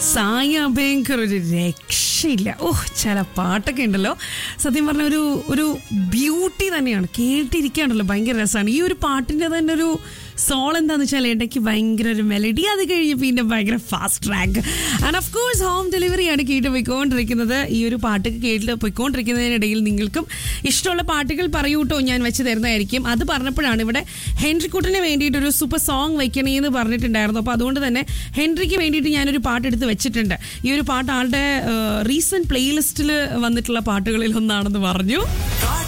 സായ അഭയങ്കർ ഒരു രക്ഷയില്ല ഓഹ് ചില പാട്ടൊക്കെ ഉണ്ടല്ലോ സത്യം പറഞ്ഞ ഒരു ഒരു ബ്യൂട്ടി തന്നെയാണ് കേട്ടിരിക്കാണ്ടല്ലോ ഭയങ്കര രസമാണ് ഈ ഒരു പാട്ടിൻ്റെ തന്നെ ഒരു സോൾ എന്താന്ന് വെച്ചാൽ ഇടയ്ക്ക് ഭയങ്കര ഒരു മെലഡി അത് കഴിഞ്ഞ് പിന്നെ ഭയങ്കര fast track and of course home ഡെലിവറിയാണ് കേട്ട് പോയിക്കൊണ്ടിരിക്കുന്നത് ഈ ഒരു പാട്ട് കേട്ട് പോയിക്കൊണ്ടിരിക്കുന്നതിനിടയിൽ നിങ്ങൾക്കും ഇഷ്ടമുള്ള പാട്ടുകൾ പറയൂ കേട്ടോ ഞാൻ വെച്ച് തരുന്നതായിരിക്കും അത് പറഞ്ഞപ്പോഴാണ് ഇവിടെ ഹെൻറിക്കുട്ടിന് വേണ്ടിയിട്ട് ഒരു സൂപ്പർ സോങ് വെക്കണേ എന്ന് പറഞ്ഞിട്ടുണ്ടായിരുന്നു അപ്പോൾ അതുകൊണ്ട് തന്നെ ഹെൻറിക്ക് വേണ്ടിയിട്ട് ഞാനൊരു പാട്ട് എടുത്ത് വെച്ചിട്ടുണ്ട് ഈ ഒരു പാട്ട് ആളുടെ റീസെന്റ് പ്ലേലിസ്റ്റിൽ വന്നിട്ടുള്ള പാട്ടുകളിൽ ഒന്നാണെന്ന് പറഞ്ഞു കാട്